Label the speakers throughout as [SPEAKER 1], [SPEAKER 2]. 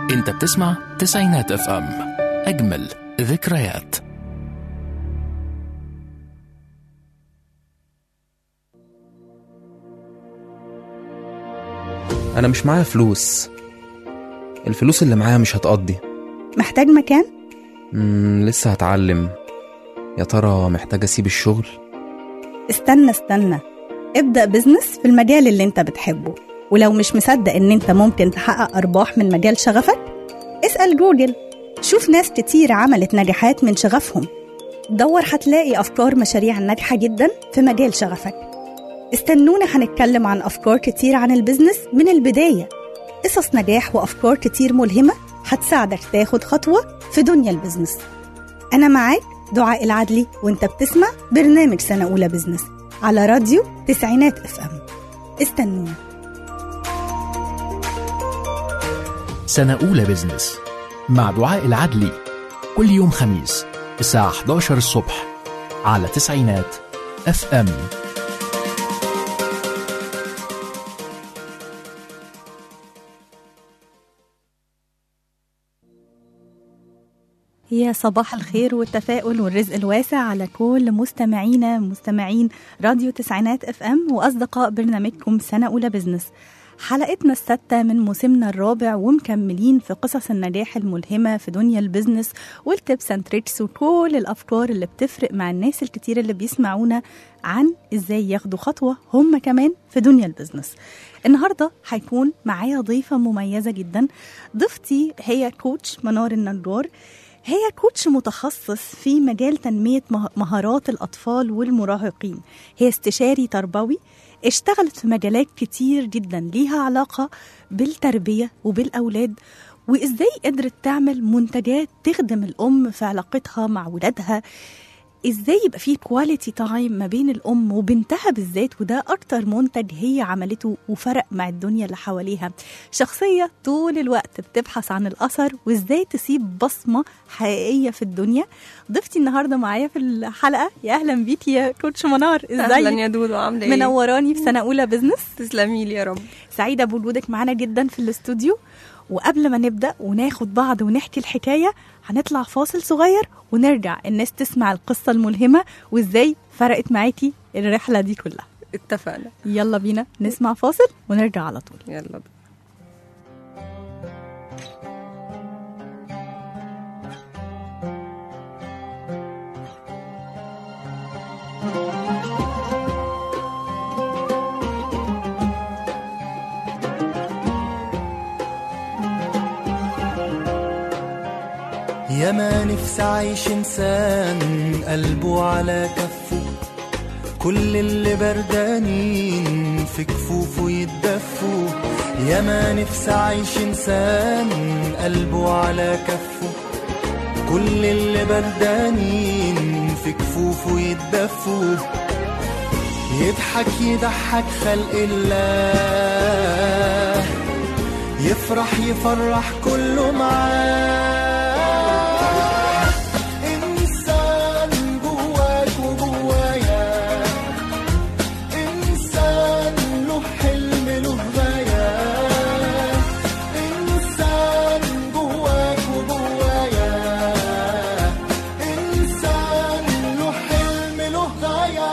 [SPEAKER 1] انت بتسمع تسعينات اف ام اجمل ذكريات
[SPEAKER 2] انا مش معايا فلوس الفلوس اللي معايا مش هتقضي
[SPEAKER 3] محتاج مكان؟
[SPEAKER 2] مم لسه هتعلم يا ترى محتاج اسيب الشغل
[SPEAKER 3] استنى استنى ابدأ بزنس في المجال اللي انت بتحبه ولو مش مصدق ان انت ممكن تحقق ارباح من مجال شغفك اسأل جوجل شوف ناس كتير عملت نجاحات من شغفهم دور هتلاقي افكار مشاريع ناجحة جدا في مجال شغفك استنونا هنتكلم عن افكار كتير عن البزنس من البداية قصص نجاح وافكار كتير ملهمة هتساعدك تاخد خطوة في دنيا البزنس أنا معاك دعاء العدلي وانت بتسمع برنامج سنة أولى بزنس على راديو تسعينات اف ام استنونا
[SPEAKER 1] سنة أولى بزنس مع دعاء العدلي كل يوم خميس الساعة 11 الصبح على تسعينات اف ام
[SPEAKER 3] يا صباح الخير والتفاؤل والرزق الواسع على كل مستمعينا مستمعين راديو تسعينات اف ام واصدقاء برنامجكم سنه اولى بزنس حلقتنا السادسة من موسمنا الرابع ومكملين في قصص النجاح الملهمة في دنيا البزنس والتبس اند تريكس وكل الأفكار اللي بتفرق مع الناس الكتير اللي بيسمعونا عن ازاي ياخدوا خطوة هم كمان في دنيا البزنس النهاردة هيكون معايا ضيفة مميزة جدا ضيفتي هي كوتش منار النجار هي كوتش متخصص في مجال تنمية مه- مهارات الأطفال والمراهقين هي استشاري تربوي اشتغلت في مجالات كتير جدا ليها علاقة بالتربية وبالأولاد وإزاي قدرت تعمل منتجات تخدم الأم في علاقتها مع ولادها ازاي يبقى فيه كواليتي تايم ما بين الام وبنتها بالذات وده اكتر منتج هي عملته وفرق مع الدنيا اللي حواليها شخصيه طول الوقت بتبحث عن الاثر وازاي تسيب بصمه حقيقيه في الدنيا ضيفتي النهارده معايا في الحلقه يا اهلا بيكي يا كوتش منار
[SPEAKER 4] اهلا
[SPEAKER 3] ازاي
[SPEAKER 4] يا دودو عامله ايه
[SPEAKER 3] منوراني في سنه اولى بزنس
[SPEAKER 4] تسلمي لي يا رب
[SPEAKER 3] سعيده بوجودك معانا جدا في الاستوديو وقبل ما نبدا وناخد بعض ونحكي الحكايه هنطلع فاصل صغير ونرجع الناس تسمع القصه الملهمه وازاي فرقت معاكي الرحله دي كلها
[SPEAKER 4] اتفقنا
[SPEAKER 3] يلا بينا نسمع فاصل ونرجع على طول
[SPEAKER 4] يلا بينا
[SPEAKER 5] يا ما نفسي عايش انسان قلبه على كفه كل اللي بردانين في كفوفه يتدفوا يا ما نفسي عايش انسان قلبه على كفه كل اللي بردانين في كفوفه يتدفوا يضحك يضحك خلق الله يفرح يفرح كله معاه إنسان جواك وجوايا إنسان له حلم له غاية إنسان جواك وجوايا إنسان له حلم له غاية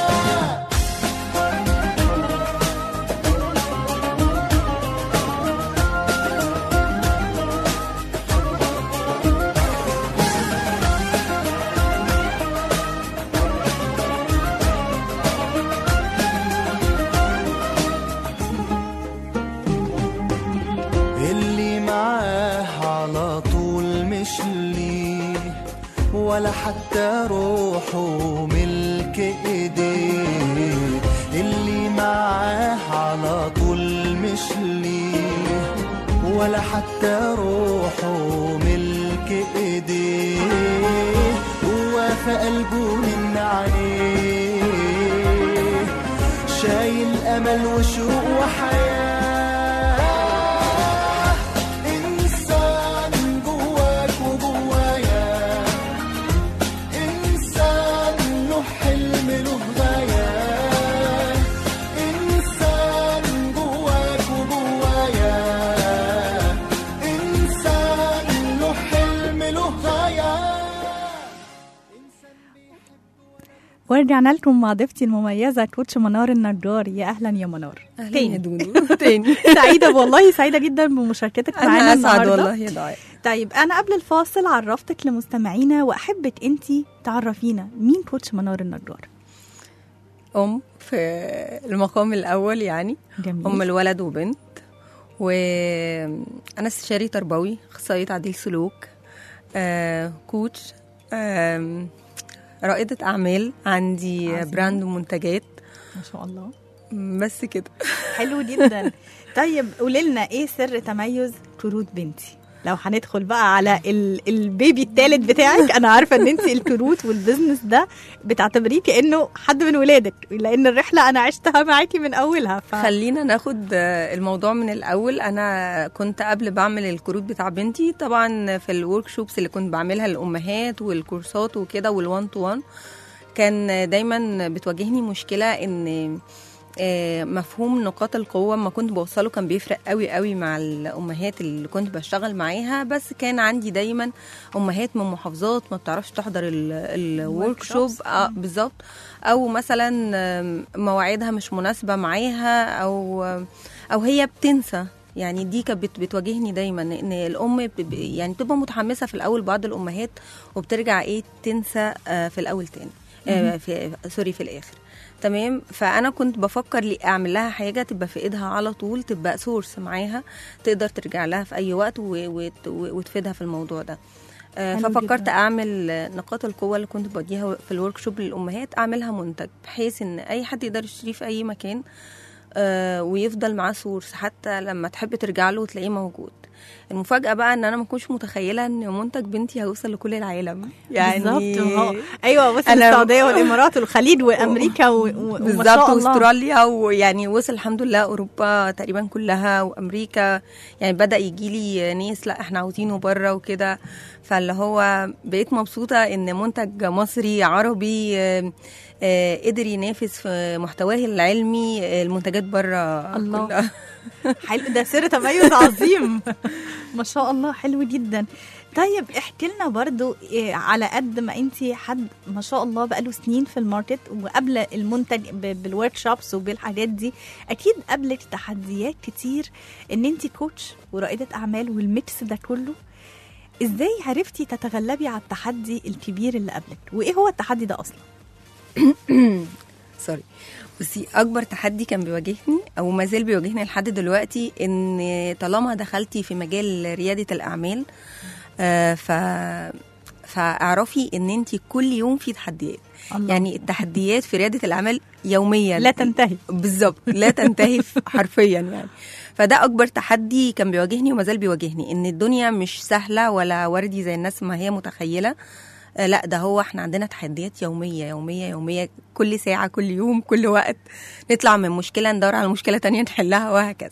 [SPEAKER 5] اللي معاه على طول مش ليه ولا حتى روحه ملك ايديه اللي معاه على طول مش ليه ولا حتى روحه ملك ايديه هو في قلبه من عليه شايل امل وشوق وحياه انسان جواك وجوايا انسان له حلم له غايه انسان جواك وجوايا انسان
[SPEAKER 3] ورجعنا لكم مع ضيفتي المميزه كوتش منار النجار يا اهلا يا منار
[SPEAKER 4] اهلا يا
[SPEAKER 3] تاني
[SPEAKER 4] دودو تاني
[SPEAKER 3] سعيده والله سعيده جدا بمشاركتك معانا
[SPEAKER 4] انا اسعد
[SPEAKER 3] النهارده
[SPEAKER 4] والله يا دعاء
[SPEAKER 3] طيب انا قبل الفاصل عرفتك لمستمعينا واحبك انت تعرفينا مين كوتش منار النجار
[SPEAKER 4] ام في المقام الاول يعني
[SPEAKER 3] جميل
[SPEAKER 4] ام الولد وبنت وانا استشاري تربوي اخصائيه تعديل سلوك آه، كوتش آم، رائده اعمال عندي
[SPEAKER 3] عظيم.
[SPEAKER 4] براند ومنتجات
[SPEAKER 3] ما شاء الله
[SPEAKER 4] بس كده
[SPEAKER 3] حلو جدا طيب قولي لنا ايه سر تميز كروت بنتي لو هندخل بقى على ال البيبي الثالث بتاعك انا عارفه ان انت الكروت والبزنس ده بتعتبريه كانه حد من ولادك لان الرحله انا عشتها معاكي من اولها ف...
[SPEAKER 4] خلينا ناخد آه، الموضوع من الاول انا كنت قبل بعمل الكروت بتاع بنتي طبعا في الورك شوبس اللي كنت بعملها للامهات والكورسات وكده والوان تو وان كان دايما بتواجهني مشكله ان آه، مفهوم نقاط القوة ما كنت بوصله كان بيفرق قوي قوي مع الأمهات اللي كنت بشتغل معاها بس كان عندي دايما أمهات من محافظات ما بتعرفش تحضر الورك شوب
[SPEAKER 3] Workshops.
[SPEAKER 4] آه بالظبط أو مثلا آم، مواعيدها مش مناسبة معاها أو أو هي بتنسى يعني دي كانت بت- بتواجهني دايما ان الام ب- ب- يعني بتبقى متحمسه في الاول بعض الامهات وبترجع ايه تنسى آه، في الاول تاني آه، في سوري في الاخر تمام فانا كنت بفكر لي اعمل لها حاجه تبقى في ايدها على طول تبقى سورس معاها تقدر ترجع لها في اي وقت و- وت- وتفيدها في الموضوع ده آه،
[SPEAKER 3] حلو
[SPEAKER 4] ففكرت
[SPEAKER 3] جداً.
[SPEAKER 4] اعمل آه، نقاط القوه اللي كنت بديها في الورك شوب للامهات اعملها منتج بحيث ان اي حد يقدر يشتريه في اي مكان آه، ويفضل معاه سورس حتى لما تحب ترجع له وتلاقيه موجود المفاجأة بقى ان انا ما كنتش متخيلة ان منتج بنتي هيوصل لكل العالم يعني
[SPEAKER 3] بالظبط ما هو ايوه بص
[SPEAKER 4] أنا-
[SPEAKER 3] السعوديه والامارات والخليج وامريكا و... و... وما
[SPEAKER 4] بالظبط
[SPEAKER 3] شاء الله
[SPEAKER 4] واستراليا ويعني وصل الحمد لله اوروبا تقريبا كلها وامريكا يعني بدا يجي لي ناس لا احنا عاوزينه بره وكده فاللي هو بقيت مبسوطه ان منتج مصري عربي آه، آه، قدر ينافس في محتواه العلمي آه، المنتجات بره
[SPEAKER 3] الله.
[SPEAKER 4] كلها.
[SPEAKER 3] حلو ده سر تميز عظيم ما شاء الله حلو جدا طيب احكي لنا برضو إيه على قد ما انت حد ما شاء الله بقاله سنين في الماركت وقبل المنتج ب- بالورك شوبس وبالحاجات دي اكيد قابلك تحديات كتير ان انت كوتش ورائده اعمال والميكس ده كله ازاي عرفتي تتغلبي على التحدي الكبير اللي قبلك وايه هو التحدي ده اصلا
[SPEAKER 4] سوري بصي اكبر تحدي كان بيواجهني او ما زال بيواجهني لحد دلوقتي ان طالما دخلتي في مجال رياده الاعمال آه ف فاعرفي ان انت كل يوم في تحديات
[SPEAKER 3] الله.
[SPEAKER 4] يعني التحديات في رياده الاعمال يوميا
[SPEAKER 3] لا تنتهي
[SPEAKER 4] بالظبط لا تنتهي في- حرفيا يعني فده اكبر تحدي كان بيواجهني وما زال بيواجهني ان الدنيا مش سهله ولا وردي زي الناس ما هي متخيله آه، لا ده هو احنا عندنا تحديات يوميه يوميه يوميه كل ساعه كل يوم كل وقت نطلع من مشكله ندور على مشكله تانية نحلها وهكذا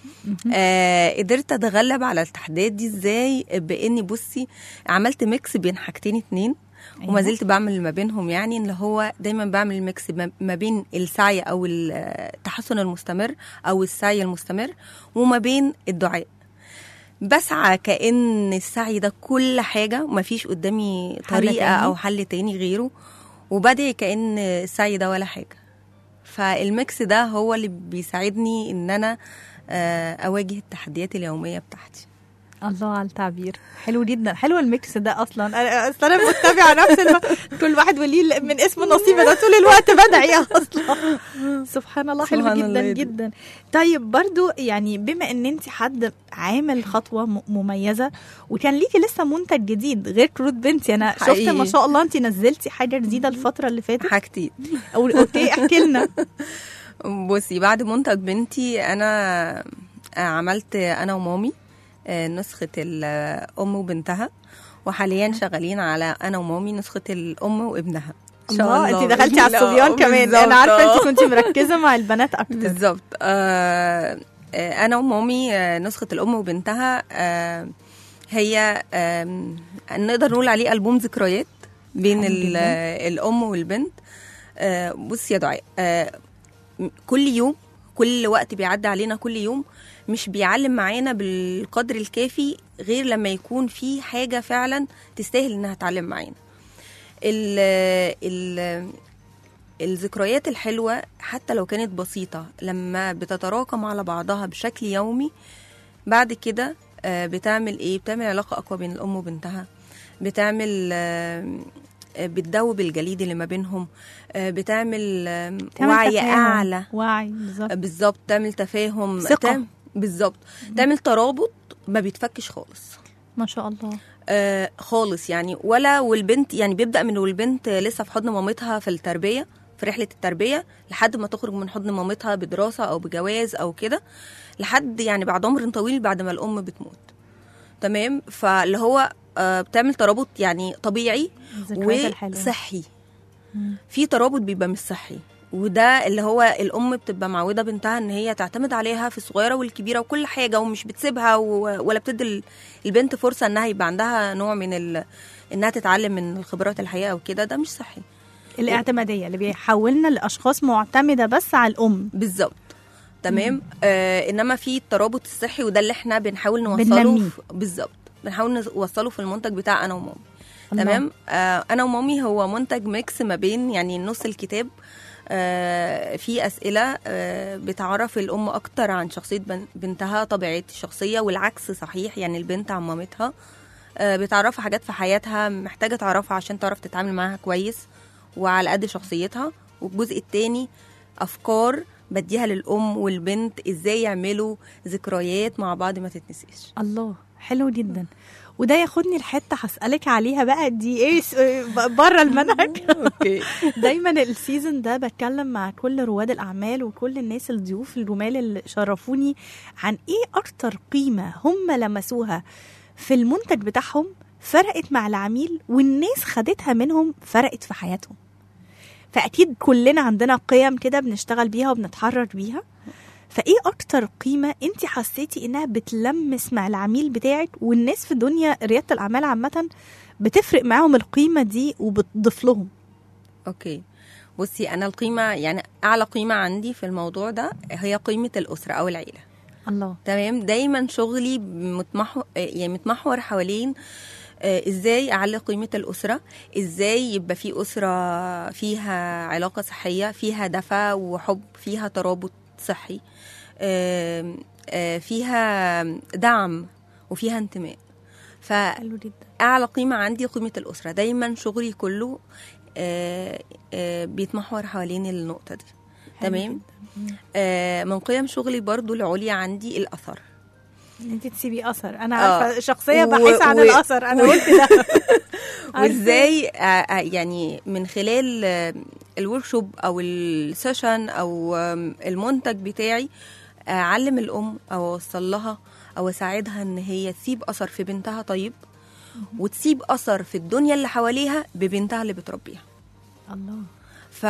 [SPEAKER 4] آه قدرت اتغلب على التحديات دي ازاي باني بصي عملت ميكس بين حاجتين اتنين
[SPEAKER 3] أيوة.
[SPEAKER 4] وما زلت بعمل ما بينهم يعني اللي هو دايما بعمل ميكس ما- ما بين السعي او التحسن المستمر او السعي المستمر وما بين الدعاء بسعى كأن السعي ده كل حاجة ومفيش قدامي
[SPEAKER 3] حل
[SPEAKER 4] طريقة
[SPEAKER 3] تاني.
[SPEAKER 4] أو حل تاني غيره وبدعي كأن السعي ده ولا حاجة فالميكس ده هو اللي بيساعدني ان انا آه، اواجه التحديات اليوميه بتاعتي
[SPEAKER 3] الله على التعبير حلو جدا حلو الميكس ده اصلا انا اصلا انا متبعه نفس الم... كل واحد وليه من اسم نصيبه ده طول الوقت بدعي اصلا سبحان الله حلو
[SPEAKER 4] سبحان
[SPEAKER 3] جدا
[SPEAKER 4] الله يا دي.
[SPEAKER 3] جدا طيب برضو يعني بما ان انت حد عامل خطوه م- مميزه وكان ليكي لسه منتج جديد غير كروت بنتي انا شفت
[SPEAKER 4] حقيقي.
[SPEAKER 3] ما شاء الله انت نزلتي حاجه جديده الفتره اللي فاتت
[SPEAKER 4] حاجتي
[SPEAKER 3] او اوكي احكي لنا
[SPEAKER 4] بصي بعد منتج بنتي انا آه، عملت انا ومامي آه، نسخه الام وبنتها وحاليا شغالين على انا ومامي نسخه الام وابنها إن شاء
[SPEAKER 3] الله انت دخلتي على
[SPEAKER 4] لا،
[SPEAKER 3] الصبيان كمان
[SPEAKER 4] بالظبط،
[SPEAKER 3] انا عارفه
[SPEAKER 4] آه.
[SPEAKER 3] انت كنت مركزه مع البنات اكتر
[SPEAKER 4] بالظبط آه آه، انا ومامي آه، نسخه الام وبنتها آه هي آم، نقدر نقول عليه البوم ذكريات بين
[SPEAKER 3] حلو
[SPEAKER 4] ال-
[SPEAKER 3] جداً.
[SPEAKER 4] آه، الام والبنت آه بصي يا دعاء آه م- كل يوم كل وقت بيعدي علينا كل يوم مش بيعلم معانا بالقدر الكافي غير لما يكون في حاجه فعلا تستاهل انها تعلم معانا ال ال الذكريات الحلوة حتى لو كانت بسيطة لما بتتراكم على بعضها بشكل يومي بعد كده آه، بتعمل ايه بتعمل علاقة أقوى بين الأم وبنتها بتعمل آه، آه، بتدوب الجليد اللي ما بينهم آه، بتعمل آه،
[SPEAKER 3] تعمل
[SPEAKER 4] وعي
[SPEAKER 3] تفاهم.
[SPEAKER 4] أعلى
[SPEAKER 3] وعي بالظبط
[SPEAKER 4] بالظبط تعمل تفاهم
[SPEAKER 3] ثقة.
[SPEAKER 4] تعم- بالظبط تعمل ترابط ما بيتفكش خالص
[SPEAKER 3] ما شاء الله
[SPEAKER 4] آه خالص يعني ولا والبنت يعني بيبدا من والبنت لسه في حضن مامتها في التربيه في رحله التربيه لحد ما تخرج من حضن مامتها بدراسه او بجواز او كده لحد يعني بعد عمر طويل بعد ما الام بتموت تمام فاللي هو آه بتعمل ترابط يعني طبيعي
[SPEAKER 3] الذكريات الحلوه
[SPEAKER 4] وصحي
[SPEAKER 3] مم.
[SPEAKER 4] في ترابط بيبقى مش صحي وده اللي هو الام بتبقى معوده بنتها ان هي تعتمد عليها في الصغيره والكبيره وكل حاجه ومش بتسيبها و- ولا بتدي ال- البنت فرصه انها يبقى عندها نوع من ال... انها تتعلم من الخبرات الحياه وكده ده مش صحي
[SPEAKER 3] الاعتماديه اللي بيحولنا لاشخاص معتمده بس على الام
[SPEAKER 4] بالظبط تمام آه انما في الترابط الصحي وده اللي احنا بنحاول نوصله
[SPEAKER 3] بننميه.
[SPEAKER 4] في- بالظبط بنحاول نوصله في المنتج بتاع انا ومامي
[SPEAKER 3] الله.
[SPEAKER 4] تمام آه انا ومامي هو منتج ميكس ما بين يعني نص الكتاب آه في اسئله آه بتعرف الام اكتر عن شخصيه بن- بنتها طبيعه الشخصيه والعكس صحيح يعني البنت عن مامتها آه بتعرفها حاجات في حياتها محتاجه تعرفها عشان تعرف تتعامل معاها كويس وعلى قد شخصيتها والجزء التاني افكار بديها للام والبنت ازاي يعملوا ذكريات مع بعض ما تتنسيش
[SPEAKER 3] الله حلو جدا وده ياخدني لحته هسالك عليها بقى دي ايه س- بره المنهج
[SPEAKER 4] اوكي
[SPEAKER 3] دايما السيزون ده بتكلم مع كل رواد الاعمال وكل الناس الضيوف الجمال اللي شرفوني عن ايه اكتر قيمه هم لمسوها في المنتج بتاعهم فرقت مع العميل والناس خدتها منهم فرقت في حياتهم فاكيد كلنا عندنا قيم كده بنشتغل بيها وبنتحرر بيها فايه اكتر قيمه انت حسيتي انها بتلمس مع العميل بتاعك والناس في دنيا رياده الاعمال عامه بتفرق معاهم القيمه دي وبتضيف لهم
[SPEAKER 4] اوكي بصي انا القيمه يعني اعلى قيمه عندي في الموضوع ده هي قيمه الاسره او العيله
[SPEAKER 3] الله
[SPEAKER 4] تمام دايما شغلي متمحور يعني متمحور حوالين آه، ازاي اعلي قيمه الاسره ازاي يبقى في اسره فيها علاقه صحيه فيها دفى وحب فيها ترابط صحي آم، آه، فيها دعم وفيها انتماء
[SPEAKER 3] حلو جدا
[SPEAKER 4] فاعلى قيمه عندي قيمه الاسره دايما شغلي كله آه، آه، بيتمحور حوالين النقطه دي
[SPEAKER 3] حلو
[SPEAKER 4] تمام
[SPEAKER 3] جداً. مم.
[SPEAKER 4] آه، من قيم شغلي برضو العليا عندي الاثر
[SPEAKER 3] ان انت تسيبي اثر انا
[SPEAKER 4] آه.
[SPEAKER 3] عارفه شخصيه
[SPEAKER 4] و-
[SPEAKER 3] بحث عن
[SPEAKER 4] و-
[SPEAKER 3] الاثر انا
[SPEAKER 4] و-
[SPEAKER 3] قلت ده
[SPEAKER 4] وازاي آه، آه، يعني من خلال الوركشوب او السيشن او آم، المنتج بتاعي آه، اعلم الام او اوصل لها او اساعدها ان هي تسيب اثر في بنتها طيب وتسيب اثر في الدنيا اللي حواليها ببنتها اللي بتربيها
[SPEAKER 3] الله
[SPEAKER 4] ف...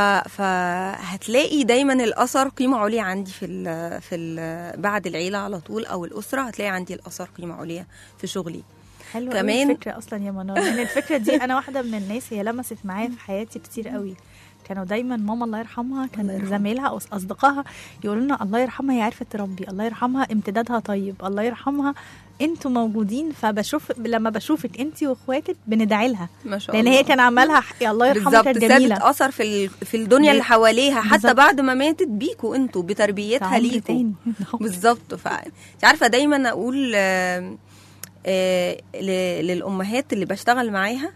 [SPEAKER 4] فهتلاقي دايما الاثر قيمه عليا عندي في ال... في ال... بعد العيله على طول او الاسره هتلاقي عندي الاثر قيمه عليا في شغلي
[SPEAKER 3] حلوه
[SPEAKER 4] كمان-
[SPEAKER 3] كمان الفكره اصلا يا منار لان الفكره دي انا واحده من الناس هي لمست معايا في حياتي كتير قوي كانوا دايما ماما الله يرحمها كان زميلها او اصدقائها يقولوا لنا الله يرحمها هي عرفت تربي الله يرحمها امتدادها طيب الله يرحمها انتوا موجودين فبشوف لما بشوفك انت واخواتك بندعي لها
[SPEAKER 4] ما شاء
[SPEAKER 3] لان
[SPEAKER 4] الله
[SPEAKER 3] هي كان عملها يا الله يرحمها
[SPEAKER 4] بالظبط
[SPEAKER 3] كانت
[SPEAKER 4] سابت
[SPEAKER 3] جميله
[SPEAKER 4] اثر في ال... في الدنيا اللي
[SPEAKER 3] ب-
[SPEAKER 4] حواليها حتى
[SPEAKER 3] بالظبط.
[SPEAKER 4] بعد ما ماتت بيكوا انتوا
[SPEAKER 3] في
[SPEAKER 4] بتربيتها
[SPEAKER 3] عمر
[SPEAKER 4] ليكوا
[SPEAKER 3] تاني
[SPEAKER 4] بالظبط ف انت عارفه دايما اقول آم، آه، ل- للامهات اللي بشتغل معاها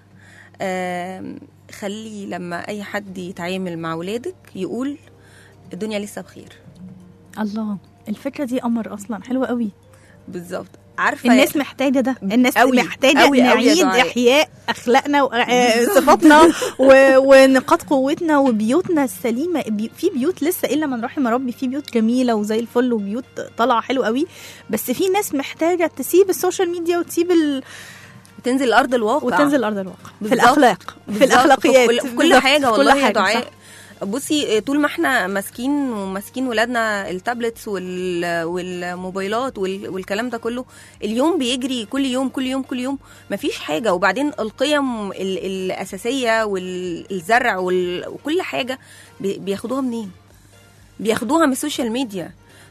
[SPEAKER 4] آم، خلي لما اي حد يتعامل مع ولادك يقول الدنيا لسه بخير
[SPEAKER 3] الله الفكره دي قمر اصلا حلوه قوي
[SPEAKER 4] بالظبط عارفه
[SPEAKER 3] الناس محتاجه ده الناس
[SPEAKER 4] أوي،
[SPEAKER 3] محتاجه
[SPEAKER 4] أوي، أوي يا
[SPEAKER 3] نعيد
[SPEAKER 4] دعاء.
[SPEAKER 3] احياء اخلاقنا وصفاتنا و- ونقاط قوتنا وبيوتنا السليمه بي- في بيوت لسه الا من رحم ربي في بيوت جميله وزي الفل وبيوت طالعه حلو قوي بس في ناس محتاجه تسيب السوشيال ميديا وتسيب ال...
[SPEAKER 4] تنزل ارض الواقع
[SPEAKER 3] وتنزل ارض الواقع في
[SPEAKER 4] بالظبط.
[SPEAKER 3] الاخلاق في
[SPEAKER 4] بالظبط.
[SPEAKER 3] الاخلاقيات
[SPEAKER 4] في كل, في كل
[SPEAKER 3] بالظبط.
[SPEAKER 4] حاجه
[SPEAKER 3] في كل
[SPEAKER 4] والله يا
[SPEAKER 3] حاجة،
[SPEAKER 4] دعاء
[SPEAKER 3] صح.
[SPEAKER 4] بصي طول ما احنا ماسكين وماسكين ولادنا التابلتس وال والموبايلات وال والكلام ده كله اليوم بيجري كل يوم كل يوم كل يوم مفيش حاجه وبعدين القيم ال الاساسيه والزرع وال وكل حاجه بي- بياخدوها منين بياخدوها من السوشيال ميديا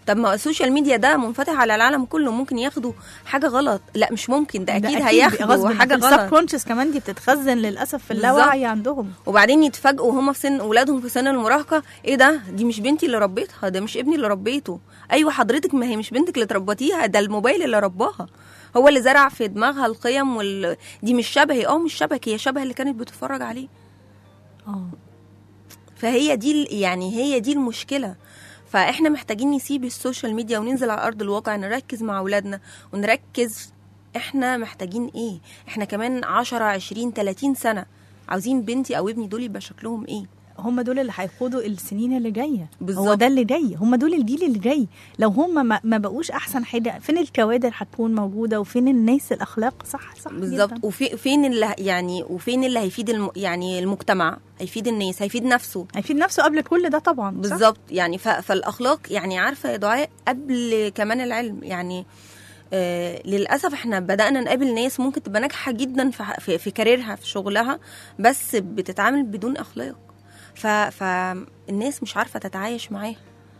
[SPEAKER 4] طب ما السوشيال ميديا ده منفتح على العالم كله ممكن ياخدوا حاجه غلط لا مش ممكن ده اكيد هياخدوا حاجه غلط
[SPEAKER 3] السبكونشس كمان دي بتتخزن للاسف في اللاوعي عندهم
[SPEAKER 4] وبعدين يتفاجئوا وهم في سن اولادهم في سن المراهقه ايه ده دي مش بنتي اللي ربيتها ده مش ابني اللي ربيته ايوه حضرتك ما هي مش بنتك اللي تربتيها ده الموبايل اللي رباها هو اللي زرع في دماغها القيم وال... دي مش شبهي اه مش شبهك هي شبه اللي كانت بتتفرج عليه
[SPEAKER 3] اه
[SPEAKER 4] فهي دي ال- يعني هي دي المشكله فاحنا محتاجين نسيب السوشيال ميديا وننزل على ارض الواقع نركز مع اولادنا ونركز احنا محتاجين ايه احنا كمان 10 20 30 سنه عاوزين بنتي او ابني دول يبقى شكلهم ايه
[SPEAKER 3] هم دول اللي هيقودوا السنين اللي جايه هو
[SPEAKER 4] بالظبط.
[SPEAKER 3] ده اللي جاي هم دول الجيل اللي جاي لو هم ما, ما بقوش احسن حاجه فين الكوادر هتكون موجوده وفين الناس الاخلاق صح صح
[SPEAKER 4] بالظبط
[SPEAKER 3] جداً.
[SPEAKER 4] وفي فين اللي يعني وفين اللي هيفيد الم يعني المجتمع هيفيد الناس هيفيد نفسه
[SPEAKER 3] هيفيد نفسه قبل كل ده طبعا صح؟
[SPEAKER 4] بالظبط يعني ف... فالاخلاق يعني عارفه يا دعاء قبل كمان العلم يعني آه للاسف احنا بدانا نقابل ناس ممكن تبقى ناجحه جدا في, ح- في, في كاريرها في شغلها بس بتتعامل بدون اخلاق ف... فالناس مش عارفه تتعايش معاها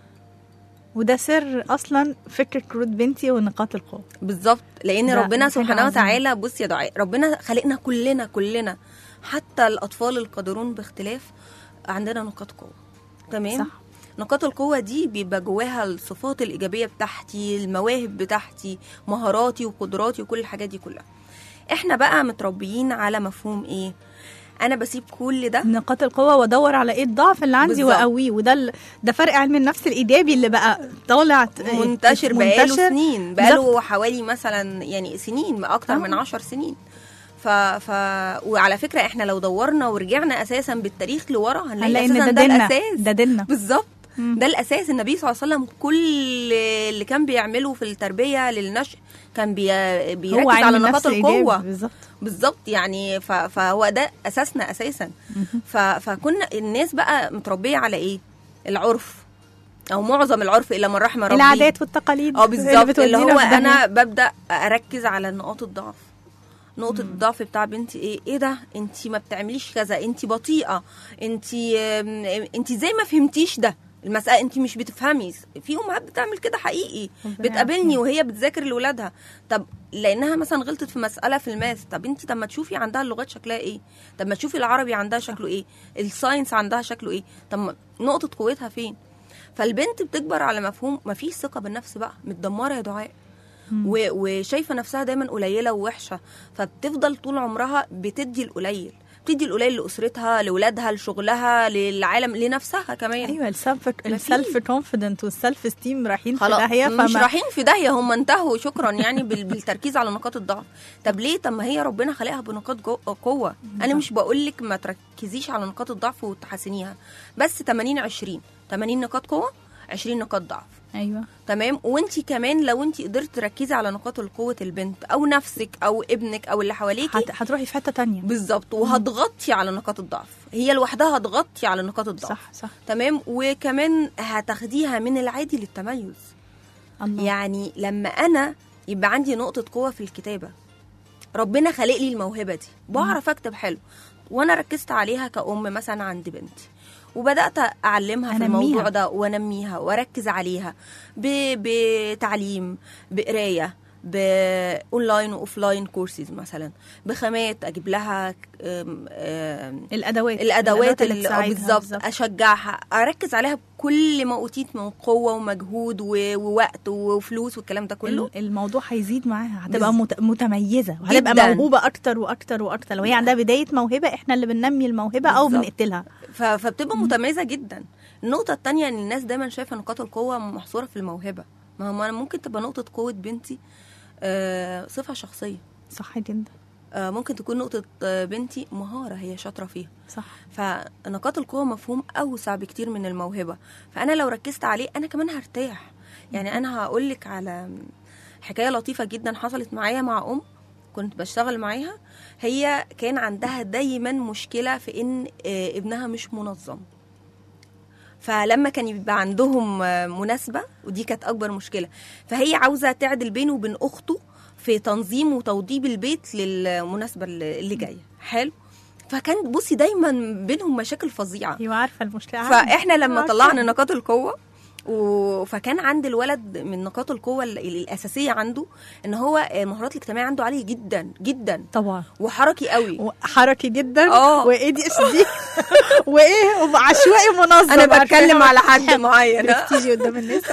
[SPEAKER 3] وده سر اصلا فكره كروت بنتي ونقاط القوه
[SPEAKER 4] بالظبط لان
[SPEAKER 3] ده-
[SPEAKER 4] ربنا
[SPEAKER 3] دي حاجة
[SPEAKER 4] سبحانه
[SPEAKER 3] عظيمة.
[SPEAKER 4] وتعالى بص يا دعاء ربنا خلقنا كلنا كلنا حتى الاطفال القادرون باختلاف عندنا نقاط قوه تمام
[SPEAKER 3] صح.
[SPEAKER 4] نقاط القوة دي بيبقى جواها الصفات الإيجابية بتاعتي المواهب بتاعتي مهاراتي وقدراتي وكل الحاجات دي كلها احنا بقى متربيين على مفهوم ايه انا بسيب كل ده
[SPEAKER 3] نقاط القوه وادور على ايه الضعف اللي عندي
[SPEAKER 4] بالظبط.
[SPEAKER 3] واقويه وده ال... ده فرق علم النفس الايجابي اللي بقى طالع ت-
[SPEAKER 4] منتشر بقاله
[SPEAKER 3] منتشر.
[SPEAKER 4] سنين
[SPEAKER 3] بالظبط.
[SPEAKER 4] بقاله حوالي مثلا يعني سنين اكتر
[SPEAKER 3] آه.
[SPEAKER 4] من عشر سنين ف... ف... وعلى فكرة احنا لو دورنا ورجعنا اساسا بالتاريخ لورا هنلاقي
[SPEAKER 3] هنلاقي
[SPEAKER 4] اساسا
[SPEAKER 3] ان ده
[SPEAKER 4] ده
[SPEAKER 3] ديننا
[SPEAKER 4] الاساس
[SPEAKER 3] ده ديننا
[SPEAKER 4] بالظبط
[SPEAKER 3] مم.
[SPEAKER 4] ده الاساس النبي صلى الله عليه وسلم كل اللي كان بيعمله في التربيه للنشء كان بي...
[SPEAKER 3] هو
[SPEAKER 4] بيركز
[SPEAKER 3] علم
[SPEAKER 4] على
[SPEAKER 3] النفس
[SPEAKER 4] نقاط
[SPEAKER 3] الإيجابي.
[SPEAKER 4] القوه
[SPEAKER 3] بالظبط
[SPEAKER 4] بالظبط يعني ف... فهو ده اساسنا اساسا ف... فكنا الناس بقى متربيه على ايه العرف او معظم العرف الا من رحم ربي
[SPEAKER 3] العادات والتقاليد
[SPEAKER 4] اه بالظبط اللي
[SPEAKER 3] بتودينا
[SPEAKER 4] هو
[SPEAKER 3] في داهية.
[SPEAKER 4] انا ببدا اركز على نقاط الضعف نقطة الضعف بتاع بنتي ايه؟ ايه ده؟ انت ما بتعمليش كذا، انت بطيئة، انت انت ازاي ما فهمتيش ده؟ المسألة انت مش بتفهمي، في امهات بتعمل كده حقيقي،
[SPEAKER 3] ربنا
[SPEAKER 4] بتقابلني
[SPEAKER 3] يعافينا.
[SPEAKER 4] وهي بتذاكر لاولادها، طب لانها مثلا غلطت في مسألة في الماث، طب انت طب ما تشوفي عندها اللغات شكلها ايه؟ طب ما تشوفي العربي عندها شكله ايه؟ الساينس عندها شكله ايه؟ طب ما- نقطة قوتها فين؟ فالبنت بتكبر على مفهوم مفيش ثقة بالنفس بقى، متدمرة يا دعاء. و- وشايفه نفسها دايما قليله ووحشه فبتفضل طول عمرها بتدي القليل بتدي القليل لاسرتها لاولادها لشغلها للعالم لنفسها كمان
[SPEAKER 3] ايوه السلف السلف كونفيدنت والسلف ستيم رايحين في
[SPEAKER 4] خلاص
[SPEAKER 3] داهيه
[SPEAKER 4] مش
[SPEAKER 3] فما
[SPEAKER 4] رايحين في داهيه هم انتهوا شكرا يعني بال- بالتركيز على نقاط الضعف طب ليه طب ما هي ربنا خلقها بنقاط جو- قوه انا مش بقول لك ما تركزيش على نقاط الضعف وتحسنيها بس 80 20 80 نقاط قوه 20 نقاط ضعف
[SPEAKER 3] ايوه
[SPEAKER 4] تمام وانت كمان لو انت قدرت تركزي على نقاط القوه البنت او نفسك او ابنك او اللي حواليكي
[SPEAKER 3] هت... هتروحي في حته تانية
[SPEAKER 4] بالظبط وهتغطي على نقاط الضعف هي لوحدها هتغطي على نقاط الضعف
[SPEAKER 3] صح صح
[SPEAKER 4] تمام وكمان هتاخديها من العادي للتميز
[SPEAKER 3] الله
[SPEAKER 4] يعني لما انا يبقى عندي نقطه قوه في الكتابه ربنا خلق لي الموهبه دي بعرف اكتب حلو وانا ركزت عليها كأم مثلا عند بنتي وبدات اعلمها في
[SPEAKER 3] أنميها.
[SPEAKER 4] الموضوع ده وانميها واركز عليها ب- بتعليم بقرايه باونلاين واوفلاين كورسز مثلا بخامات اجيب لها أم- أم-
[SPEAKER 3] الادوات
[SPEAKER 4] الادوات
[SPEAKER 3] اللي
[SPEAKER 4] اللي آه
[SPEAKER 3] تساعدها
[SPEAKER 4] بالظبط اشجعها اركز عليها بكل ما اوتيت من قوه ومجهود و- ووقت وفلوس والكلام ده كله
[SPEAKER 3] ال- الموضوع هيزيد معاها هتبقى
[SPEAKER 4] بز-
[SPEAKER 3] مت... متميزه وهتبقى
[SPEAKER 4] جداً.
[SPEAKER 3] موهوبه اكتر واكتر واكتر لو هي عندها بدايه موهبه احنا اللي بننمي الموهبه او
[SPEAKER 4] بالظبط.
[SPEAKER 3] بنقتلها
[SPEAKER 4] ف- فبتبقى متميزه جدا النقطه الثانيه ان الناس دايما شايفه نقاط القوه محصوره في الموهبه ما هو أنا ممكن تبقى نقطه قوه بنتي آه، صفه شخصيه
[SPEAKER 3] صح جدا
[SPEAKER 4] آه، ممكن تكون نقطه آه، بنتي مهاره هي شاطره فيها
[SPEAKER 3] صح
[SPEAKER 4] فنقاط القوة مفهوم أوسع بكتير من الموهبة فأنا لو ركزت عليه أنا كمان هرتاح يعني أنا هقول لك على حكاية لطيفة جدا حصلت معايا مع أم كنت بشتغل معاها هي كان عندها دايما مشكلة في إن آه، ابنها مش منظم فلما كان يبقى عندهم آه، مناسبة ودي كانت أكبر مشكلة فهي عاوزة تعدل بينه وبين أخته في تنظيم وتوضيب البيت للمناسبة اللي اللي جاية حلو فكان بصي دايما بينهم مشاكل فظيعه
[SPEAKER 3] ايوه عارفه المشكله
[SPEAKER 4] فاحنا لما
[SPEAKER 3] عارفة.
[SPEAKER 4] طلعنا نقاط القوه و... فكان عند الولد من نقاط القوه ال- الاساسيه عنده ان هو المهارات الاجتماعيه عنده عاليه جدا جدا
[SPEAKER 3] طبعا
[SPEAKER 4] وحركي قوي
[SPEAKER 3] حركي جدا
[SPEAKER 4] اه.
[SPEAKER 3] وايه دي ايش دي وايه عشوائي منظم
[SPEAKER 4] انا
[SPEAKER 3] عارفة
[SPEAKER 4] بتكلم
[SPEAKER 3] إنها
[SPEAKER 4] على حد
[SPEAKER 3] بتحب
[SPEAKER 4] معين
[SPEAKER 3] إنك تيجي قدام الناس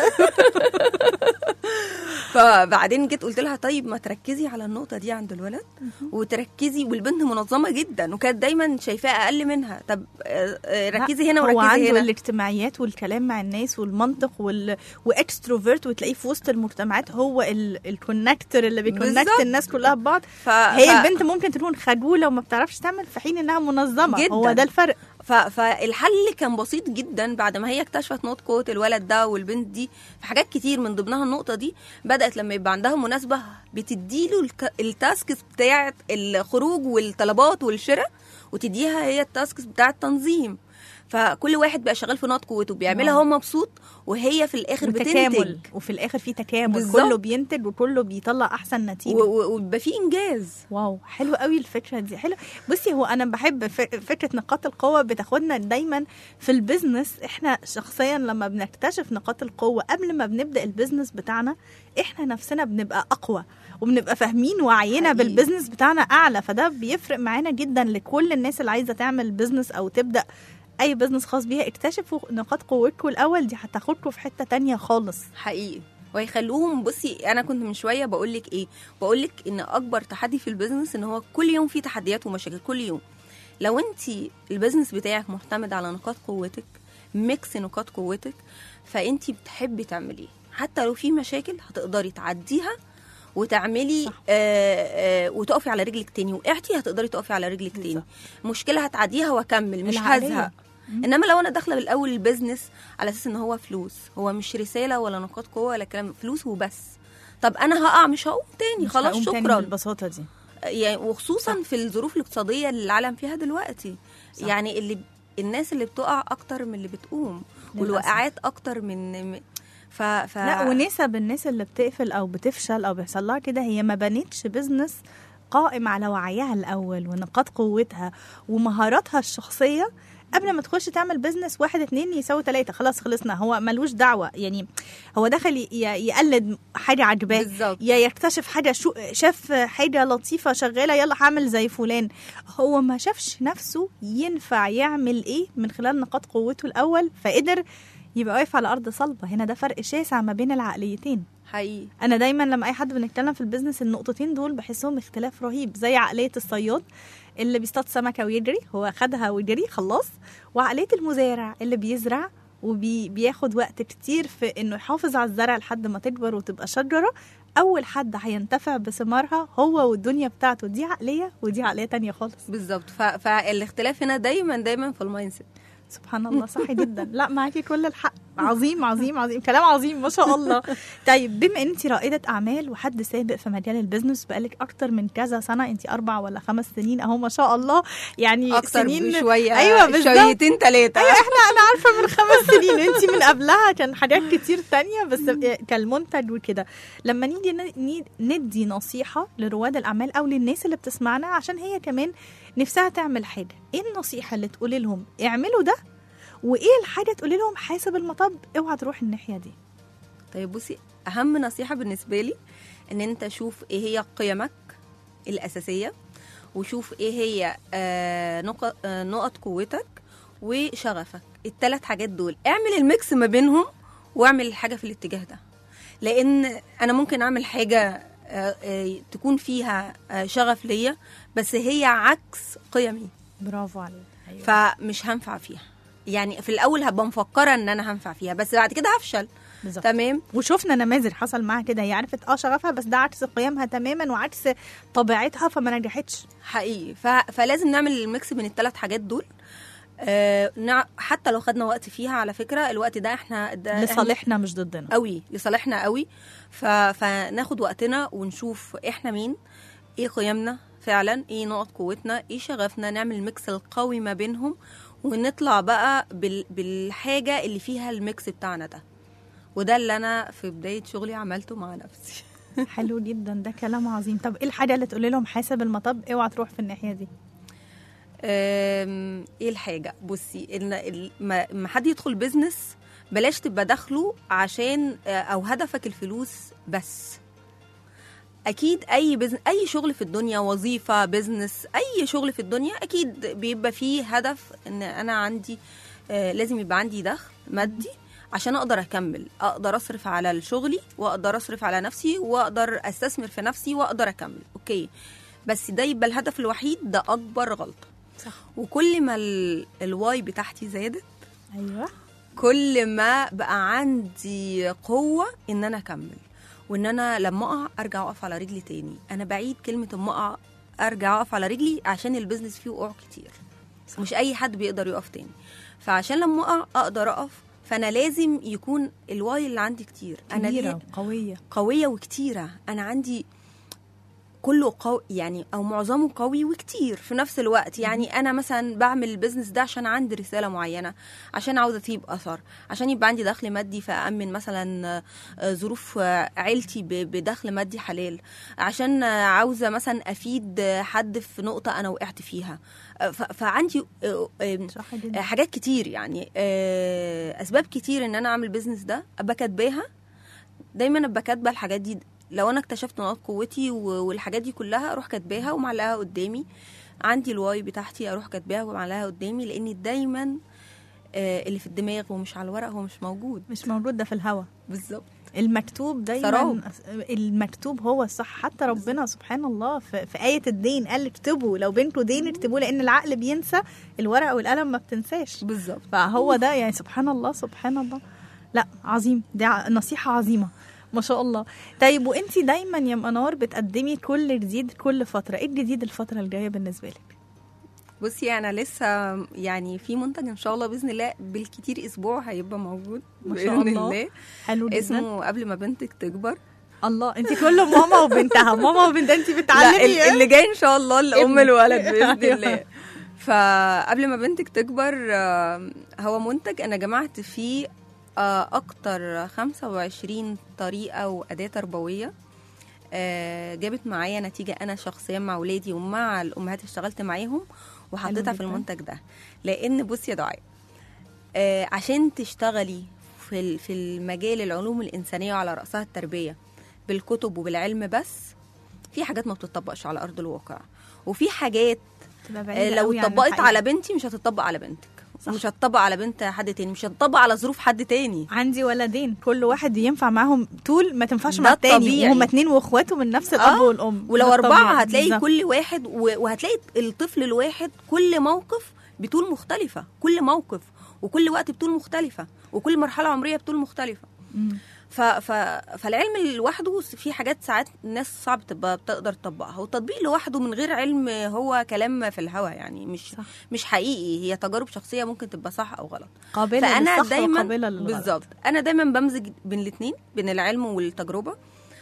[SPEAKER 4] فبعدين جيت قلت لها طيب ما تركزي على النقطه دي عند الولد وتركزي والبنت منظمه جدا وكانت دايما شايفاه اقل منها طب آه، آه، ركزي هنا
[SPEAKER 3] هو
[SPEAKER 4] وركزي
[SPEAKER 3] عنده
[SPEAKER 4] هنا
[SPEAKER 3] الاجتماعيات والكلام مع الناس والمنطق وال... واكستروفيرت وتلاقيه في وسط المجتمعات هو ال... الكونكتور اللي بيكونكت
[SPEAKER 4] بالظبط.
[SPEAKER 3] الناس كلها ببعض
[SPEAKER 4] ف...
[SPEAKER 3] هي
[SPEAKER 4] ف...
[SPEAKER 3] البنت ممكن تكون خجوله وما بتعرفش تعمل في حين انها منظمه
[SPEAKER 4] جداً.
[SPEAKER 3] هو ده الفرق
[SPEAKER 4] ف... فالحل كان بسيط جدا بعد ما هي اكتشفت نقطة قوة الولد ده والبنت دي في حاجات كتير من ضمنها النقطة دي بدأت لما يبقى عندها مناسبة بتديله الك... التاسكس بتاعة الخروج والطلبات والشراء وتديها هي التاسكس بتاعة التنظيم فكل واحد بقى شغال في نقط قوته بيعملها هو مبسوط وهي في الاخر
[SPEAKER 3] وتكامل
[SPEAKER 4] بتنتج
[SPEAKER 3] وفي الاخر في تكامل
[SPEAKER 4] بالظبط.
[SPEAKER 3] كله بينتج وكله بيطلع احسن نتيجه
[SPEAKER 4] و- و- ويبقى في انجاز
[SPEAKER 3] واو حلو قوي الفكره دي حلو بصي هو انا بحب ف- فكره نقاط القوه بتاخدنا دايما في البيزنس احنا شخصيا لما بنكتشف نقاط القوه قبل ما بنبدا البيزنس بتاعنا احنا نفسنا بنبقى اقوى وبنبقى فاهمين وعينا
[SPEAKER 4] حقيقي.
[SPEAKER 3] بالبيزنس بتاعنا اعلى فده بيفرق معانا جدا لكل الناس اللي عايزه تعمل بيزنس او تبدا اي بيزنس خاص بيها اكتشفوا نقاط قوتكم الاول دي هتاخدكم في حته تانية خالص
[SPEAKER 4] حقيقي ويخلوهم بصي انا كنت من شويه بقول لك ايه بقول لك ان اكبر تحدي في البيزنس ان هو كل يوم في تحديات ومشاكل كل يوم لو انت البيزنس بتاعك معتمد على نقاط قوتك ميكس نقاط قوتك فانت بتحبي تعمليه حتى لو في مشاكل هتقدري تعديها وتعملي
[SPEAKER 3] صح.
[SPEAKER 4] آه آه وتقفي على رجلك تاني وقعتي هتقدري تقفي على رجلك تاني
[SPEAKER 3] بالظبط.
[SPEAKER 4] مشكله هتعديها واكمل مش
[SPEAKER 3] العقلية.
[SPEAKER 4] هزهق انما لو انا داخله بالاول البيزنس على اساس ان هو فلوس هو مش رساله ولا نقاط قوه ولا كلام فلوس وبس طب انا هقع مش هقوم تاني
[SPEAKER 3] مش
[SPEAKER 4] خلاص
[SPEAKER 3] هقوم تاني
[SPEAKER 4] شكرا
[SPEAKER 3] بالبساطه دي
[SPEAKER 4] يعني وخصوصا في الظروف الاقتصاديه اللي العالم فيها دلوقتي
[SPEAKER 3] صح.
[SPEAKER 4] يعني اللي الناس اللي بتقع اكتر من اللي بتقوم
[SPEAKER 3] للأسف.
[SPEAKER 4] والوقعات اكتر من م- ف... ف...
[SPEAKER 3] لا ونسب الناس اللي بتقفل او بتفشل او بيحصل لها كده هي ما بنتش بزنس قائم على وعيها الاول ونقاط قوتها ومهاراتها الشخصيه قبل ما تخش تعمل بزنس واحد اتنين يساوي تلاتة خلاص خلصنا هو ملوش دعوة يعني هو دخل ي- ي- يقلد حاجة عجباه
[SPEAKER 4] بالظبط
[SPEAKER 3] يا يكتشف حاجة شو شاف حاجة لطيفة شغالة يلا هعمل زي فلان هو ما شافش نفسه ينفع يعمل ايه من خلال نقاط قوته الأول فقدر يبقى واقف على أرض صلبة هنا ده فرق شاسع ما بين العقليتين
[SPEAKER 4] حقيقي
[SPEAKER 3] انا دايما لما اي حد بنتكلم في البيزنس النقطتين دول بحسهم اختلاف رهيب زي عقليه الصياد اللي بيصطاد سمكه ويجري هو خدها وجري خلاص وعقليه المزارع اللي بيزرع وبياخد وقت كتير في انه يحافظ على الزرع لحد ما تكبر وتبقى شجره اول حد هينتفع بثمارها هو والدنيا بتاعته دي عقليه ودي عقليه تانية خالص
[SPEAKER 4] بالظبط ف... فالاختلاف هنا دايما دايما في المايند سيت
[SPEAKER 3] سبحان الله صح جدا لا معاكي كل الحق عظيم عظيم عظيم كلام عظيم ما شاء الله طيب بما انت رائده اعمال وحد سابق في مجال البيزنس بقالك اكتر من كذا سنه انت اربع ولا خمس سنين اهو ما شاء الله يعني
[SPEAKER 4] اكتر
[SPEAKER 3] سنين
[SPEAKER 4] بشويه
[SPEAKER 3] ايوه بالظبط
[SPEAKER 4] شويتين ثلاثه
[SPEAKER 3] ايوه احنا انا عارفه من خمس سنين انت من قبلها كان حاجات كتير تانية بس كالمنتج وكده لما نيجي ن- ندي نصيحه لرواد الاعمال او للناس اللي بتسمعنا عشان هي كمان نفسها تعمل حاجه ايه النصيحه اللي تقولي لهم اعملوا ده وايه الحاجه تقولي لهم حاسب المطب اوعى تروح الناحيه دي
[SPEAKER 4] طيب بصي اهم نصيحه بالنسبه لي ان انت شوف ايه هي قيمك الاساسيه وشوف ايه هي آه، نقط آه، نقط قوتك وشغفك الثلاث حاجات دول اعمل الميكس ما بينهم واعمل الحاجه في الاتجاه ده لان انا ممكن اعمل حاجه آه، آه، تكون فيها آه، شغف ليا بس هي عكس قيمي
[SPEAKER 3] برافو عليك أيوة.
[SPEAKER 4] فمش هنفع فيها يعني في الاول هبقى مفكره ان انا هنفع فيها بس بعد كده هفشل
[SPEAKER 3] بالظبط
[SPEAKER 4] تمام
[SPEAKER 3] وشفنا نماذج حصل معاها كده هي عرفت اه شغفها بس ده عكس قيمها تماما وعكس طبيعتها فما نجحتش
[SPEAKER 4] حقيقي ف... فلازم نعمل الميكس بين الثلاث حاجات دول آه نع... حتى لو خدنا وقت فيها على فكره الوقت ده احنا ده إحنا
[SPEAKER 3] لصالحنا مش ضدنا
[SPEAKER 4] قوي لصالحنا قوي ف... فناخد وقتنا ونشوف احنا مين ايه قيمنا فعلا ايه نقط قوتنا ايه شغفنا نعمل الميكس القوي ما بينهم ونطلع بقى بال... بالحاجه اللي فيها الميكس بتاعنا ده وده اللي انا في بدايه شغلي عملته مع نفسي
[SPEAKER 3] حلو جدا ده كلام عظيم طب ايه الحاجه اللي تقولي لهم حاسب المطب اوعى تروح في الناحيه دي
[SPEAKER 4] أم، ايه الحاجه بصي ان ال- ما ما حد يدخل بيزنس بلاش تبقى داخله عشان آه، او هدفك الفلوس بس اكيد اي بزن... اي شغل في الدنيا وظيفه بزنس اي شغل في الدنيا اكيد بيبقى فيه هدف ان انا عندي آه، لازم يبقى عندي دخل مادي عشان اقدر اكمل اقدر اصرف على شغلي واقدر اصرف على نفسي واقدر استثمر في نفسي واقدر اكمل اوكي بس ده يبقى الهدف الوحيد ده اكبر غلطه
[SPEAKER 3] صح.
[SPEAKER 4] وكل ما ال... الواي بتاعتي زادت
[SPEAKER 3] ايوه
[SPEAKER 4] كل ما بقى عندي قوة إن أنا أكمل وإن أنا لما أقع أرجع أقف على رجلي تاني أنا بعيد كلمة أما أقع أرجع أقف على رجلي عشان البيزنس فيه وقوع كتير مش أي حد بيقدر يقف تاني فعشان لما أقع أقدر أقف فأنا لازم يكون الواي اللي عندي كتير أنا ليه
[SPEAKER 3] كبيره قويه
[SPEAKER 4] قوية وكتيرة أنا عندي كله قوي يعني او معظمه قوي وكتير في نفس الوقت يعني انا مثلا بعمل البيزنس ده عشان عندي رساله معينه عشان عاوزه اسيب اثر عشان يبقى عندي دخل مادي فامن مثلا آه، ظروف آه، عيلتي ب- بدخل مادي حلال عشان آه، عاوزه مثلا افيد آه، حد في نقطه انا وقعت فيها آه، ف- فعندي آه، آه،
[SPEAKER 3] صح
[SPEAKER 4] آه،
[SPEAKER 3] جدا
[SPEAKER 4] حاجات كتير يعني آه، اسباب كتير ان انا اعمل بيزنس ده ابقى كاتباها دايما ابقى كاتبه الحاجات دي لو انا اكتشفت نقاط قوتي و- والحاجات دي كلها اروح كاتباها ومعلقاها قدامي عندي الواي بتاعتي اروح كاتباها ومعلقاها قدامي لاني دايما آه، اللي في الدماغ ومش على الورق هو مش موجود
[SPEAKER 3] مش موجود ده في الهوا
[SPEAKER 4] بالظبط
[SPEAKER 3] المكتوب دايما
[SPEAKER 4] سراب.
[SPEAKER 3] المكتوب هو الصح حتى ربنا سبحان الله في, في آية الدين قال اكتبوا لو بينكم دين اكتبوه لأن العقل بينسى الورقة والقلم ما بتنساش
[SPEAKER 4] بالظبط
[SPEAKER 3] فهو ده يعني سبحان الله سبحان الله لا عظيم دي ع- نصيحة عظيمة ما شاء الله طيب وانتي دايما يا منار بتقدمي كل جديد كل فترة ايه الجديد الفترة الجاية بالنسبة لك
[SPEAKER 4] بصي انا لسه يعني في منتج ان شاء الله باذن الله بالكتير اسبوع هيبقى موجود
[SPEAKER 3] ما شاء
[SPEAKER 4] باذن
[SPEAKER 3] الله.
[SPEAKER 4] الله
[SPEAKER 3] حلو جدا
[SPEAKER 4] اسمه قبل ما بنتك تكبر
[SPEAKER 3] الله انتي كله ماما وبنتها ماما وبنت انتي
[SPEAKER 4] لا
[SPEAKER 3] بتعلمي
[SPEAKER 4] ال- اللي جاي ان شاء الله الام
[SPEAKER 3] ابنك.
[SPEAKER 4] الولد باذن
[SPEAKER 3] أيوة.
[SPEAKER 4] الله فقبل ما بنتك تكبر آه، هو منتج انا جمعت فيه آه، اكتر 25 طريقه واداه تربويه آه، جابت معايا نتيجه انا شخصيا مع ولادي ومع الامهات اللي اشتغلت معاهم وحطيتها في
[SPEAKER 3] جدا.
[SPEAKER 4] المنتج ده لان بصي يا دعاء آه، عشان تشتغلي في ال- في المجال العلوم الانسانيه وعلى راسها التربيه بالكتب وبالعلم بس في حاجات ما بتطبقش على ارض الواقع وفي حاجات
[SPEAKER 3] تبقى
[SPEAKER 4] آه،
[SPEAKER 3] بعيدة
[SPEAKER 4] لو
[SPEAKER 3] قوي عن
[SPEAKER 4] اتطبقت
[SPEAKER 3] الحقيقة.
[SPEAKER 4] على بنتي مش هتطبق على بنتك
[SPEAKER 3] صح.
[SPEAKER 4] مش هتطبق على بنت حد تاني مش هتطبق على ظروف حد تاني
[SPEAKER 3] عندي ولدين كل واحد ينفع معاهم طول ما تنفعش
[SPEAKER 4] ده
[SPEAKER 3] مع التاني
[SPEAKER 4] الطبيعي.
[SPEAKER 3] وهما اتنين واخواته من نفس الاب
[SPEAKER 4] آه،
[SPEAKER 3] والام
[SPEAKER 4] ولو
[SPEAKER 3] ده
[SPEAKER 4] أربعة
[SPEAKER 3] الطبيعي.
[SPEAKER 4] هتلاقي
[SPEAKER 3] بالظبط.
[SPEAKER 4] كل واحد و- وهتلاقي الطفل الواحد كل موقف بطول مختلفة كل موقف وكل وقت بطول مختلفة وكل مرحلة عمرية بطول مختلفة
[SPEAKER 3] مم.
[SPEAKER 4] ف... ف... فالعلم لوحده في حاجات ساعات الناس صعب تبقى بتقدر تطبقها والتطبيق لوحده من غير علم هو كلام في الهوا يعني مش
[SPEAKER 3] صح.
[SPEAKER 4] مش حقيقي هي تجارب شخصيه ممكن تبقى صح او غلط
[SPEAKER 3] قابله
[SPEAKER 4] فانا
[SPEAKER 3] للصح
[SPEAKER 4] دايما
[SPEAKER 3] وقابله للغلط.
[SPEAKER 4] بالظبط انا دايما بمزج بين الاثنين بين العلم والتجربه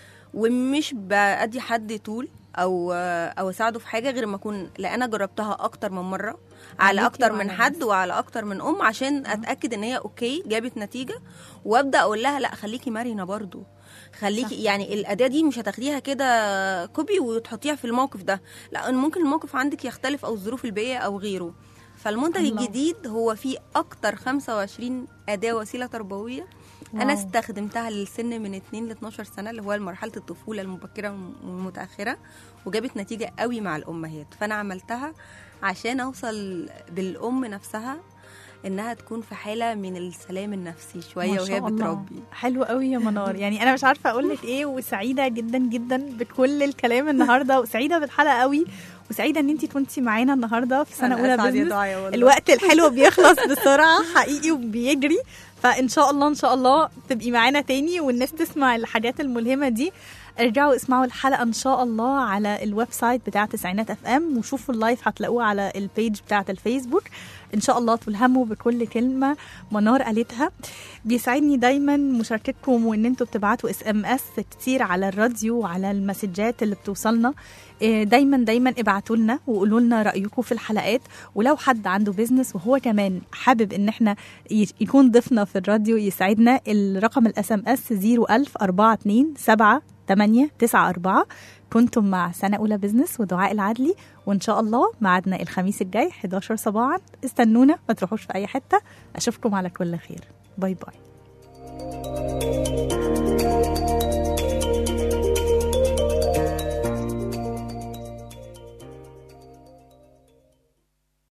[SPEAKER 4] ومش بادي حد طول او او اساعده في حاجه غير ما اكون لا انا جربتها اكتر من مره على
[SPEAKER 3] عليكي
[SPEAKER 4] اكتر من
[SPEAKER 3] وعلى
[SPEAKER 4] حد
[SPEAKER 3] نفسك.
[SPEAKER 4] وعلى اكتر من ام عشان اتاكد ان هي اوكي جابت نتيجه وابدا اقول لها لا خليكي مرنه برضو خليكي
[SPEAKER 3] صح.
[SPEAKER 4] يعني الاداه دي مش هتاخديها كده كوبي وتحطيها في الموقف ده لا ممكن الموقف عندك يختلف او الظروف البيئيه او غيره فالمنتج
[SPEAKER 3] الله.
[SPEAKER 4] الجديد هو فيه اكتر 25 اداه وسيله تربويه انا
[SPEAKER 3] واو.
[SPEAKER 4] استخدمتها للسن من 2 ل 12 سنه اللي هو مرحله الطفوله المبكره والمتاخره وجابت نتيجه قوي مع الامهات فانا عملتها عشان اوصل بالام نفسها انها تكون في حاله من السلام النفسي شويه
[SPEAKER 3] ما
[SPEAKER 4] وهي
[SPEAKER 3] شاء الله.
[SPEAKER 4] بتربي
[SPEAKER 3] حلو قوي يا منار يعني انا مش عارفه اقول لك ايه وسعيده جدا جدا بكل الكلام النهارده وسعيده بالحلقه قوي وسعيده ان انت كنتي معانا النهارده في سنه
[SPEAKER 4] أنا
[SPEAKER 3] اولى
[SPEAKER 4] أسعد يا
[SPEAKER 3] بزنس
[SPEAKER 4] دعاء والله.
[SPEAKER 3] الوقت الحلو بيخلص بسرعه حقيقي وبيجري فان شاء الله ان شاء الله تبقي معانا تاني والناس تسمع الحاجات الملهمه دي ارجعوا اسمعوا الحلقه ان شاء الله على الويب سايت بتاع تسعينات اف ام وشوفوا اللايف هتلاقوه على البيج بتاعه الفيسبوك ان شاء الله تلهموا بكل كلمه منار قالتها بيسعدني دايما مشاركتكم وان انتوا بتبعتوا اس ام اس كتير على الراديو وعلى المسجات اللي بتوصلنا إيه، دايما دايما ابعتوا لنا وقولوا لنا رايكم في الحلقات ولو حد عنده بيزنس وهو كمان حابب ان احنا ي- يكون ضيفنا في الراديو يساعدنا الرقم الاس ام اس 01042 7 8 9 4 كنتم مع سنة أولى بزنس ودعاء العدلي وإن شاء الله ميعادنا الخميس الجاي 11 صباحا استنونا ما تروحوش في أي حتة أشوفكم على كل خير باي باي السلامه